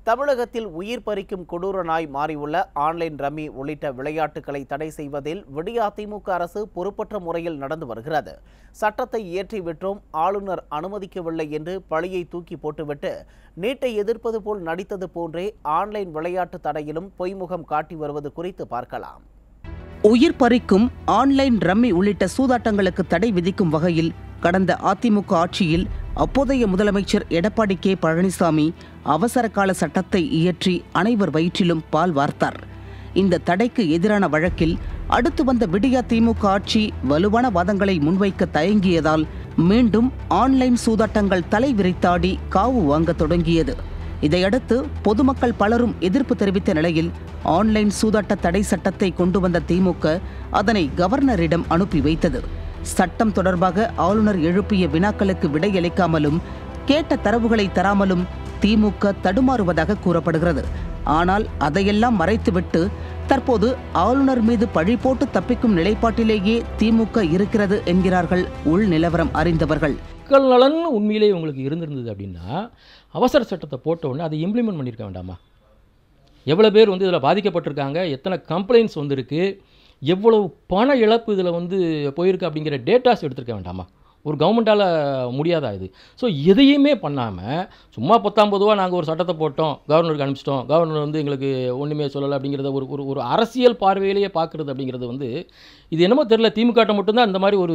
தமிழகத்தில் உயிர் பறிக்கும் கொடூர நாய் மாறியுள்ள ஆன்லைன் ரம்மி உள்ளிட்ட விளையாட்டுகளை தடை செய்வதில் விடியா திமுக அரசு பொறுப்பற்ற முறையில் நடந்து வருகிறது சட்டத்தை இயற்றிவிட்டும் ஆளுநர் அனுமதிக்கவில்லை என்று பழியை தூக்கி போட்டுவிட்டு நீட்டை எதிர்ப்பது போல் நடித்தது போன்றே ஆன்லைன் விளையாட்டு தடையிலும் பொய்முகம் காட்டி வருவது குறித்து பார்க்கலாம் உயிர் பறிக்கும் ஆன்லைன் ரம்மி உள்ளிட்ட சூதாட்டங்களுக்கு தடை விதிக்கும் வகையில் கடந்த அதிமுக ஆட்சியில் அப்போதைய முதலமைச்சர் எடப்பாடி கே பழனிசாமி அவசர கால சட்டத்தை இயற்றி அனைவர் வயிற்றிலும் பால் வார்த்தார் இந்த தடைக்கு எதிரான வழக்கில் அடுத்து வந்த விடியா திமுக ஆட்சி வலுவான வாதங்களை முன்வைக்க தயங்கியதால் மீண்டும் ஆன்லைன் சூதாட்டங்கள் தலை விரித்தாடி காவு வாங்கத் தொடங்கியது இதையடுத்து பொதுமக்கள் பலரும் எதிர்ப்பு தெரிவித்த நிலையில் ஆன்லைன் சூதாட்ட தடை சட்டத்தை கொண்டு வந்த திமுக அதனை கவர்னரிடம் அனுப்பி வைத்தது சட்டம் தொடர்பாக ஆளுநர் எழுப்பிய வினாக்களுக்கு விடையளிக்காமலும் கேட்ட தரவுகளை தராமலும் திமுக தடுமாறுவதாக கூறப்படுகிறது ஆனால் அதையெல்லாம் மறைத்துவிட்டு தற்போது ஆளுநர் மீது பழி போட்டு தப்பிக்கும் நிலைப்பாட்டிலேயே திமுக இருக்கிறது என்கிறார்கள் உள் நிலவரம் அறிந்தவர்கள் மக்கள் நலன் உண்மையிலே உங்களுக்கு இருந்திருந்தது அப்படின்னா அவசர சட்டத்தை போட்ட உடனே அதை இம்ப்ளிமெண்ட் பண்ணியிருக்க வேண்டாமா எவ்வளோ பேர் வந்து இதில் பாதிக்கப்பட்டிருக்காங்க எத்தனை கம்ப்ளைண்ட்ஸ் வந்திருக்கு எவ்வளவு பண இழப்பு இதில் வந்து போயிருக்கு அப்படிங்கிற டேட்டாஸ் எடுத்திருக்க வேண்டாமா ஒரு கவர்மெண்ட்டால் முடியாதா இது ஸோ எதையுமே பண்ணாமல் சும்மா பத்தாம் பொதுவாக நாங்கள் ஒரு சட்டத்தை போட்டோம் கவர்னருக்கு அனுப்பிச்சிட்டோம் கவர்னர் வந்து எங்களுக்கு ஒன்றுமே சொல்லலை அப்படிங்கிறத ஒரு ஒரு ஒரு அரசியல் பார்வையிலேயே பார்க்குறது அப்படிங்கிறது வந்து இது என்னமோ தெரில திமுக மட்டும்தான் இந்த மாதிரி ஒரு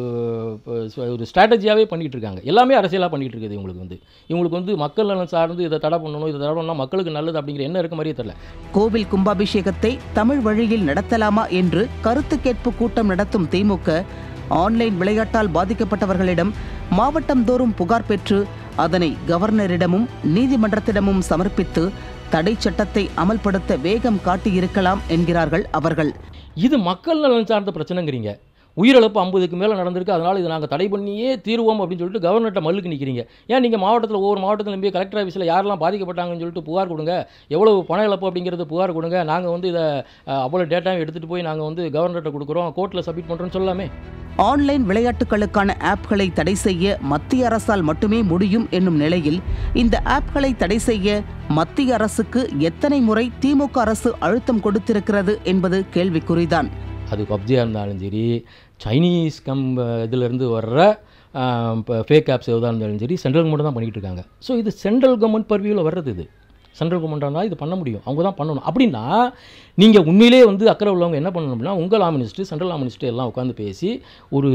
அஹ், ஒரு ஸ்ட்ராட்டஜியாகவே பண்ணிகிட்டு இருக்காங்க எல்லாமே அரசியலாக பண்ணிகிட்டு இருக்குது இவங்களுக்கு வந்து இவங்களுக்கு வந்து மக்கள் நலன் சார்ந்து இதை தடை பண்ணணும் இதை தடை பண்ணால் மக்களுக்கு நல்லது அப்படிங்கிற என்ன இருக்க மாதிரியே தெரில கோவில் கும்பாபிஷேகத்தை தமிழ் வழியில் நடத்தலாமா என்று கருத்து கேட்பு கூட்டம் நடத்தும் திமுக ஆன்லைன் விளையாட்டால் பாதிக்கப்பட்டவர்களிடம் மாவட்டம் தோறும் புகார் பெற்று அதனை கவர்னரிடமும் நீதிமன்றத்திடமும் சமர்ப்பித்து தடை சட்டத்தை அமல்படுத்த வேகம் காட்டியிருக்கலாம் என்கிறார்கள் அவர்கள் இது மக்கள் நலன் சார்ந்த பிரச்சனைங்கிறீங்க உயிரிழப்பு ஐம்பதுக்கு மேலே நடந்திருக்கு அதனால் இதை நாங்கள் தடை பண்ணியே தீருவோம் அப்படின்னு சொல்லிட்டு கவர்னர்கிட்ட மல்லுக்கு நிற்கிறீங்க ஏன் நீங்கள் மாவட்டத்தில் ஒவ்வொரு மாவட்டத்திலும் போய் கலெக்டர் ஆஃபீஸில் யாரெல்லாம் பாதிக்கப்பட்டாங்கன்னு சொல்லிட்டு புகார் கொடுங்க எவ்வளவு பண இழப்பு அப்படிங்கிறது புகார் கொடுங்க நாங்கள் வந்து இதை அஹ், அவ்வளோ டேட்டாவை எடுத்துகிட்டு போய் நாங்கள் வந்து கவர்னர்கிட்ட கொடுக்குறோம் கோர்ட்டில் சப்மிட் பண்ணுறோன்னு சொல்லாமே ஆன்லைன் விளையாட்டுகளுக்கான ஆப்களை தடை செய்ய மத்திய அரசால் மட்டுமே முடியும் என்னும் நிலையில் இந்த ஆப்களை தடை செய்ய மத்திய அரசுக்கு எத்தனை முறை திமுக அரசு அழுத்தம் கொடுத்திருக்கிறது என்பது கேள்விக்குறிதான் அது பப்ஜியாக இருந்தாலும் சரி சைனீஸ் கம் இதிலேருந்து வர்ற இப்போ ஃபேக் ஆப்ஸ் எதாக இருந்தாலும் சரி சென்ட்ரல் கவர்மெண்ட் தான் பண்ணிகிட்டு இருக்காங்க ஸோ இது சென்ட்ரல் கவர்மெண்ட் பர்வியூவில் வர்றது இது சென்ட்ரல் கவர்மெண்ட்டாக இருந்தால் இது பண்ண முடியும் அவங்க தான் பண்ணணும் அப்படின்னா நீங்கள் உண்மையிலே வந்து அக்கறை உள்ளவங்க என்ன பண்ணணும் அப்படின்னா உங்கள் law minister central law minister எல்லாம் உட்காந்து பேசி ஒரு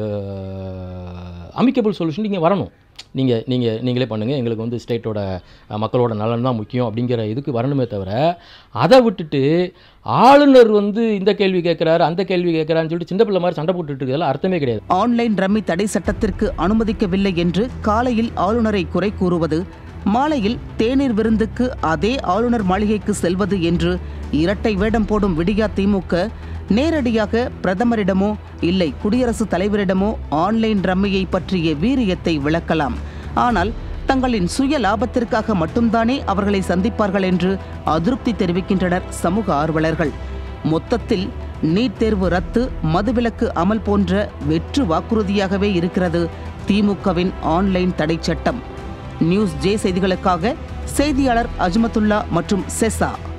அமிக்கபிள் சொல்யூஷன் நீங்கள் வரணும் நீங்கள் நீங்கள் நீங்களே பண்ணுங்கள் எங்களுக்கு வந்து ஸ்டேட்டோட அஹ், மக்களோட நலன் தான் முக்கியம் அப்படிங்கிற இதுக்கு வரணுமே தவிர அதை விட்டுட்டு ஆளுநர் வந்து இந்த கேள்வி கேட்குறாரு அந்த கேள்வி கேட்குறான்னு சொல்லிட்டு சின்ன பிள்ளை மாதிரி சண்டை போட்டுட்டு இருக்கிறதுல அர்த்தமே கிடையாது ஆன்லைன் ரம்மி தடை சட்டத்திற்கு அனுமதிக்கவில்லை என்று காலையில் ஆளுநரை குறை கூறுவது மாலையில் தேநீர் விருந்துக்கு அதே ஆளுநர் மாளிகைக்கு செல்வது என்று இரட்டை வேடம் போடும் விடியா திமுக நேரடியாக பிரதமரிடமோ இல்லை குடியரசுத் தலைவரிடமோ ஆன்லைன் ரம்மியை பற்றிய வீரியத்தை விளக்கலாம் ஆனால் தங்களின் சுய லாபத்திற்காக மட்டும்தானே அவர்களை சந்திப்பார்கள் என்று அதிருப்தி தெரிவிக்கின்றனர் சமூக ஆர்வலர்கள் மொத்தத்தில் நீட் தேர்வு ரத்து மதுவிலக்கு அமல் போன்ற வெற்று வாக்குறுதியாகவே இருக்கிறது திமுகவின் ஆன்லைன் தடை சட்டம் நியூஸ் ஜே செய்திகளுக்காக செய்தியாளர் அஜ்மத்துல்லா மற்றும் செசா